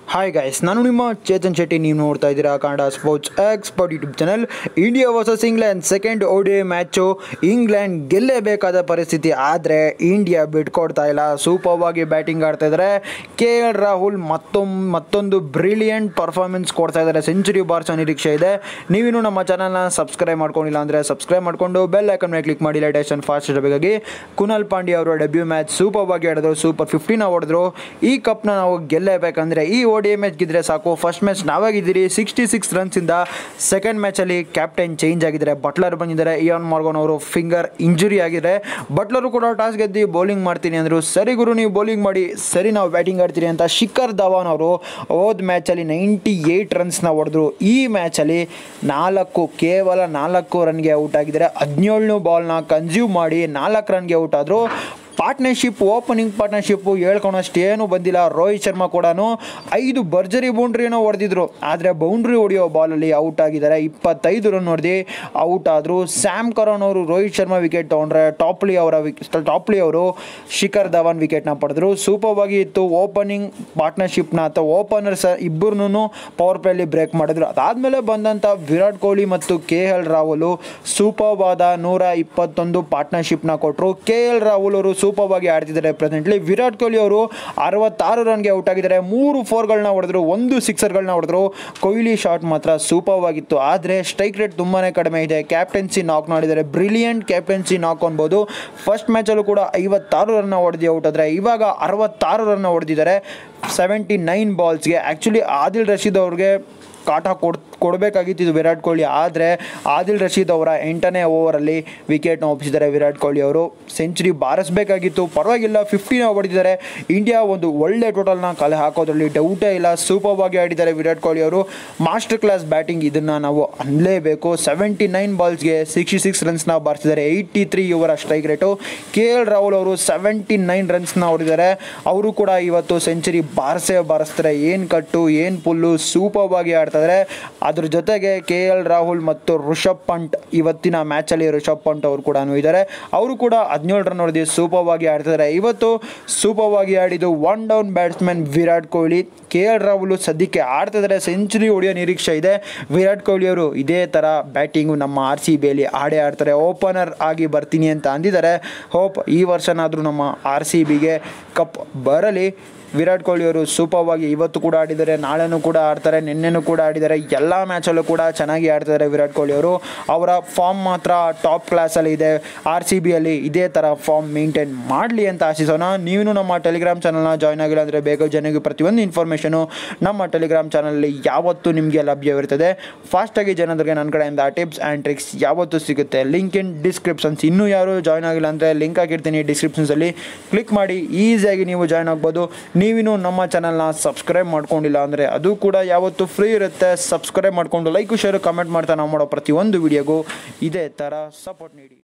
hi guys ನಾನು ನಿಮ್ಮ ಚೇತನ್ ಶೆಟ್ಟಿ ನೀವು ನೋಡ್ತಾ ಇದ್ದೀರಾ Kannada sports expert YouTube channel India versus England second ODI match England ಗೆಲ್ಲೇಬೇಕಾದ ಪರಿಸ್ಥಿತಿ ಆದರೆ ಇಂಡಿಯಾ ಬಿಟ್ಕೊಡ್ತಾ ಇಲ್ಲ ಸೂಪರ್ ಆಗಿ ಬ್ಯಾಟಿಂಗ್ ಆಡ್ತಾ ಇದ್ದಾರೆ ಕೆ ಎಲ್ ರಾಹುಲ್ ಮತ್ತೊಮ್ಮೆ ಮತ್ತೊಂದು ಬ್ರಿಲಿಯಂಟ್ ಪರ್ಫಾರ್ಮೆನ್ಸ್ ಕೊಡ್ತಾ ಇದ್ದಾರೆ ಸೆಂಚುರಿ ಬಾರಿಸೋ ನಿರೀಕ್ಷೆ ಇದೆ ನೀವಿನ್ನೂ ನಮ್ಮ ಚಾನಲ್ನ ಸಬ್ಸ್ಕ್ರೈಬ್ ಮಾಡ್ಕೊಂಡಿಲ್ಲ ಅಂದರೆ ಸಬ್ಸ್ಕ್ರೈಬ್ ಮಾಡಿಕೊಂಡು ಬೆಲ್ ಐಕನ್ ಮೇಲೆ ಕ್ಲಿಕ್ ಮಾಡಿ ಲೇಟೆಸ್ಟ್ ಆ್ಯಂಡ್ ಫಾಸ್ಟ್ ಇರಬೇಕಾಗಿ ಕುನಾಲ್ ಪಾಂಡ್ಯ ಅವರ ಡೆಬ್ಯೂ ಮ್ಯಾಚ್ ಸೂಪರ್ ಆಗಿ ಆಡಿದ್ರು ಸೂಪರ್ ಫಿಫ್ಟಿನ ಹೊಡೆದ್ರು ಈ ಕಪ್ನ ನಾವು ಗೆಲ್ಲೇಬೇಕಂದ್ರೆ ಈ ಓಡಿ ಮ್ಯಾಚ್ ಗೆದ್ರೆ ಸಾಕು ಫಸ್ಟ್ ಮ್ಯಾಚ್ ನಾವಾಗಿದ್ದೀರಿ ಸಿಕ್ಸ್ಟಿ ಸಿಕ್ಸ್ ರನ್ಸಿಂದ ಸೆಕೆಂಡ್ ಮ್ಯಾಚಲ್ಲಿ ಕ್ಯಾಪ್ಟನ್ ಚೇಂಜ್ ಆಗಿದ್ದಾರೆ ಬಟ್ಲರ್ ಬಂದಿದ್ದಾರೆ ಇಯಾನ್ ಮಾರ್ಗನ್ ಅವರು ಫಿಂಗರ್ ಇಂಜುರಿ ಆಗಿದೆ ಬಟ್ಲರು ಕೂಡ ಟಾಸ್ ಗೆದ್ದು ಬೌಲಿಂಗ್ ಮಾಡ್ತೀನಿ ಅಂದರು ಸರಿ ಗುರು ನೀವು ಬೌಲಿಂಗ್ ಮಾಡಿ ಸರಿ ನಾವು ಬ್ಯಾಟಿಂಗ್ ಆಡ್ತೀರಿ ಅಂತ ಶಿಖರ್ ಧವಾನ್ ಅವರು ಹೋದ ಮ್ಯಾಚಲ್ಲಿ ನೈಂಟಿ ಏಯ್ಟ್ ರನ್ಸ್ನ ಹೊಡೆದ್ರು ಈ ಮ್ಯಾಚಲ್ಲಿ ನಾಲ್ಕು ಕೇವಲ ನಾಲ್ಕು ರನ್ಗೆ ಔಟ್ ಆಗಿದ್ದಾರೆ ಹದಿನೇಳನೇ ಬಾಲ್ನ ಕನ್ಸ್ಯೂಮ್ ಮಾಡಿ ನಾಲ್ಕು ರನ್ಗೆ ಔಟ್ ಆದರು ಪಾರ್ಟ್ನರ್ಶಿಪ್ ಓಪನಿಂಗ್ ಪಾರ್ಟ್ನರ್ಶಿಪ್ಪು ಹೇಳ್ಕೊಳಷ್ಟು ಏನು ಬಂದಿಲ್ಲ ರೋಹಿತ್ ಶರ್ಮಾ ಕೂಡ ಐದು ಭರ್ಜರಿ ಬೌಂಡ್ರಿನೂ ಹೊಡೆದಿದ್ರು ಆದರೆ ಬೌಂಡ್ರಿ ಹೊಡೆಯೋ ಬಾಲಲ್ಲಿ ಔಟ್ ಆಗಿದ್ದಾರೆ ಇಪ್ಪತ್ತೈದು ರನ್ ಹೊಡೆದು ಔಟ್ ಆದರು ಸ್ಯಾಮ್ ಕರೋನ್ ಅವರು ರೋಹಿತ್ ಶರ್ಮಾ ವಿಕೆಟ್ ತೊಗೊಂಡ್ರೆ ಟಾಪ್ಲಿ ಅವರ ವಿಕ್ ಟಾಪ್ಲಿ ಅವರು ಶಿಖರ್ ಧವನ್ ವಿಕೆಟ್ನ ಪಡೆದ್ರು ಸೂಪರ್ ಆಗಿ ಇತ್ತು ಓಪನಿಂಗ್ ಪಾರ್ಟ್ನರ್ಶಿಪ್ನ ಅಥವಾ ಓಪನರ್ಸ್ ಇಬ್ಬರನ್ನೂ ಪವರ್ ಪ್ಲೇಲಿ ಬ್ರೇಕ್ ಮಾಡಿದ್ರು ಅದಾದಮೇಲೆ ಬಂದಂಥ ವಿರಾಟ್ ಕೊಹ್ಲಿ ಮತ್ತು ಕೆ ಎಲ್ ರಾಹುಲ್ ಸೂಪರ್ ಆದ ನೂರ ಇಪ್ಪತ್ತೊಂದು ಪಾರ್ಟ್ನರ್ಶಿಪ್ನ ಕೊಟ್ಟರು ಕೆ ಎಲ್ ರಾಹುಲ್ ಅವರು ಸೂಪರ್ ಆಗಿ ಆಡ್ತಿದ್ದಾರೆ ಪ್ರೆಸೆಂಟ್ಲಿ ವಿರಾಟ್ ಕೊಹ್ಲಿ ಅವರು ಅರವತ್ತಾರು ರನ್ಗೆ ಔಟ್ ಆಗಿದ್ದಾರೆ ಮೂರು ಫೋರ್ಗಳನ್ನ ಹೊಡೆದ್ರು ಒಂದು ಸಿಕ್ಸರ್ಗಳನ್ನ ಹೊಡೆದ್ರು ಕೊಹ್ಲಿ ಶಾಟ್ ಮಾತ್ರ ಸೂಪರ್ ಆಗಿತ್ತು ಆದರೆ ಸ್ಟ್ರೈಕ್ ರೇಟ್ ತುಂಬಾ ಕಡಿಮೆ ಇದೆ ಕ್ಯಾಪ್ಟನ್ಸಿ ನಾಕ್ ಮಾಡಿದ್ದಾರೆ ಬ್ರಿಲಿಯಂಟ್ ಕ್ಯಾಪ್ಟನ್ಸಿ ನಾಕ್ ಅನ್ಬೋದು ಫಸ್ಟ್ ಮ್ಯಾಚಲ್ಲೂ ಕೂಡ ಐವತ್ತಾರು ರನ್ನ ಹೊಡೆದು ಔಟ್ ಆದರೆ ಇವಾಗ ಅರವತ್ತಾರು ರನ್ನ ಹೊಡೆದಿದ್ದಾರೆ ಸೆವೆಂಟಿ ನೈನ್ ಬಾಲ್ಸ್ಗೆ ಆ್ಯಕ್ಚುಲಿ ಆದಿಲ್ ರಶೀದ್ ಅವ್ರಿಗೆ ಕಾಟ ಕೊಡ್ ಕೊಡಬೇಕಾಗಿತ್ತು ಇದು ವಿರಾಟ್ ಕೊಹ್ಲಿ ಆದರೆ ಆದಿಲ್ ರಶೀದ್ ಅವರ ಎಂಟನೇ ಓವರಲ್ಲಿ ವಿಕೆಟ್ನ ಒಪ್ಪಿಸಿದ್ದಾರೆ ವಿರಾಟ್ ಕೊಹ್ಲಿ ಅವರು ಸೆಂಚುರಿ ಬಾರಿಸಬೇಕಾಗಿತ್ತು ಪರವಾಗಿಲ್ಲ ಫಿಫ್ಟಿನ ಹೊಡೆದಿದ್ದಾರೆ ಇಂಡಿಯಾ ಒಂದು ಒಳ್ಳೆ ಟೋಟಲ್ನ ಕಲೆ ಹಾಕೋದ್ರಲ್ಲಿ ಡೌಟೇ ಇಲ್ಲ ಸೂಪರ್ ಆಗಿ ಆಡಿದ್ದಾರೆ ವಿರಾಟ್ ಕೊಹ್ಲಿ ಅವರು ಮಾಸ್ಟರ್ ಕ್ಲಾಸ್ ಬ್ಯಾಟಿಂಗ್ ಇದನ್ನು ನಾವು ಅನ್ನಲೇಬೇಕು ಸೆವೆಂಟಿ ನೈನ್ ಬಾಲ್ಸ್ಗೆ ಸಿಕ್ಸ್ಟಿ ಸಿಕ್ಸ್ ರನ್ಸ್ನ ಬಾರಿಸಿದ್ದಾರೆ ಏಯ್ಟಿ ತ್ರೀ ಇವರ strike rate K L Rahul ಅವರು ಸೆವೆಂಟಿ ನೈನ್ ರನ್ಸ್ನ ಹೊಡೆದಿದ್ದಾರೆ ಅವರು ಕೂಡ ಇವತ್ತು ಸೆಂಚುರಿ ಬಾರಿಸೇ ಬಾರಿಸ್ತಾರೆ ಏನು ಕಟ್ಟು ಏನು ಪುಲ್ಲು ಸೂಪರ್ ಆಗಿ ಆಡ್ತಿದ್ದಾರೆ ಅದ್ರ ಜೊತೆಗೆ ಕೆ ಎಲ್ ರಾಹುಲ್ ಮತ್ತು ಋಷಭ್ ಪಂಟ್ ಇವತ್ತಿನ ಮ್ಯಾಚಲ್ಲಿ ಋಷಭ್ ಪಂಟ್ ಅವರು ಕೂಡ ಇದ್ದಾರೆ ಅವರು ಕೂಡ ಹದಿನೇಳು ರನ್ ಹೊಡೆದು ಸೂಪರ್ ಆಗಿ ಆಡ್ತಿದ್ದಾರೆ ಇವತ್ತು ಸೂಪರ್ ಆಗಿ ಆಡಿದ್ದು one down batsman Virat Kohli K L Rahul ಸದ್ಯಕ್ಕೆ ಆಡ್ತಿದ್ದಾರೆ ಸೆಂಚುರಿ ಹೊಡೆಯೋ ನಿರೀಕ್ಷೆ ಇದೆ ವಿರಾಟ್ ಕೊಹ್ಲಿ ಅವರು ಇದೇ ಥರ ಬ್ಯಾಟಿಂಗು ನಮ್ಮ ಆರ್ ಸಿ ಬಿಯಲ್ಲಿ ಆಡೇ ಆಡ್ತಾರೆ ಓಪನರ್ ಆಗಿ ಬರ್ತೀನಿ ಅಂತ ಅಂದಿದ್ದಾರೆ ಹೋಪ್ ಈ ವರ್ಷನಾದರೂ ನಮ್ಮ ಆರ್ ಸಿ ಬಿಗೆ ಕಪ್ ಬರಲಿ ವಿರಾಟ್ ಕೊಹ್ಲಿ ಅವರು ಸೂಪರ್ ಆಗಿ ಇವತ್ತು ಕೂಡ ಆಡಿದ್ದಾರೆ ನಾಳೆನೂ ಕೂಡ ಆಡ್ತಾರೆ ನಿನ್ನೆನೂ ಕೂಡ ಆಡಿದ್ದಾರೆ ಎಲ್ಲ ಮ್ಯಾಚಲ್ಲೂ ಕೂಡ ಚೆನ್ನಾಗಿ ಆಡ್ತಿದ್ದಾರೆ ವಿರಾಟ್ ಕೊಹ್ಲಿ ಅವರು ಅವರ ಫಾರ್ಮ್ ಮಾತ್ರ ಟಾಪ್ ಕ್ಲಾಸಲ್ಲಿ ಇದೆ ಆರ್ ಸಿ ಬಿಯಲ್ಲಿ ಇದೇ ಥರ ಫಾರ್ಮ್ ಮೇಂಟೈನ್ ಮಾಡಲಿ ಅಂತ ಆಶಿಸೋಣ ನೀವು ನಮ್ಮ ಟೆಲಿಗ್ರಾಮ್ ಚಾನಲ್ನ ಜಾಯ್ನ್ ಆಗಿಲ್ಲ ಅಂದರೆ ಬೇಗ ಜನರಿಗೆ ಪ್ರತಿಯೊಂದು ಇನ್ಫಾರ್ಮೇಷನು ನಮ್ಮ ಟೆಲಿಗ್ರಾಮ್ ಚಾನಲಲ್ಲಿ ಯಾವತ್ತೂ ನಿಮಗೆ ಲಭ್ಯವಿರ್ತದೆ ಫಾಸ್ಟಾಗಿ ಜನರಿಗೆ ನನ್ನ ಕಡೆಯಿಂದ ಟಿಪ್ಸ್ ಆ್ಯಂಡ್ ಟ್ರಿಕ್ಸ್ ಯಾವತ್ತೂ ಸಿಗುತ್ತೆ ಲಿಂಕ್ ಇನ್ ಡಿಸ್ಕ್ರಿಪ್ಷನ್ಸ್ ಇನ್ನೂ ಯಾರು ಜಾಯ್ನ್ ಆಗಿಲ್ಲ ಅಂದರೆ ಲಿಂಕ್ ಆಗಿರ್ತೀನಿ ಡಿಸ್ಕ್ರಿಪ್ಷನ್ಸಲ್ಲಿ ಕ್ಲಿಕ್ ಮಾಡಿ ಈಸಿಯಾಗಿ ನೀವು ಜಾಯ್ನ್ ಆಗ್ಬೋದು ನೀವಿನ್ನೂ ನಮ್ಮ ಚಾನಲ್ನ ಸಬ್ಸ್ಕ್ರೈಬ್ ಮಾಡ್ಕೊಂಡಿಲ್ಲ ಅಂದರೆ ಅದು ಕೂಡ ಯಾವತ್ತು ಫ್ರೀ ಇರುತ್ತೆ ಸಬ್ಸ್ಕ್ರೈಬ್ ಮಾಡಿಕೊಂಡು ಲೈಕು ಶೇರು ಕಮೆಂಟ್ ಮಾಡ್ತಾ ನಾವು ಮಾಡೋ ಪ್ರತಿಯೊಂದು ವಿಡಿಯೋಗೂ ಇದೇ ಥರ ಸಪೋರ್ಟ್ ನೀಡಿ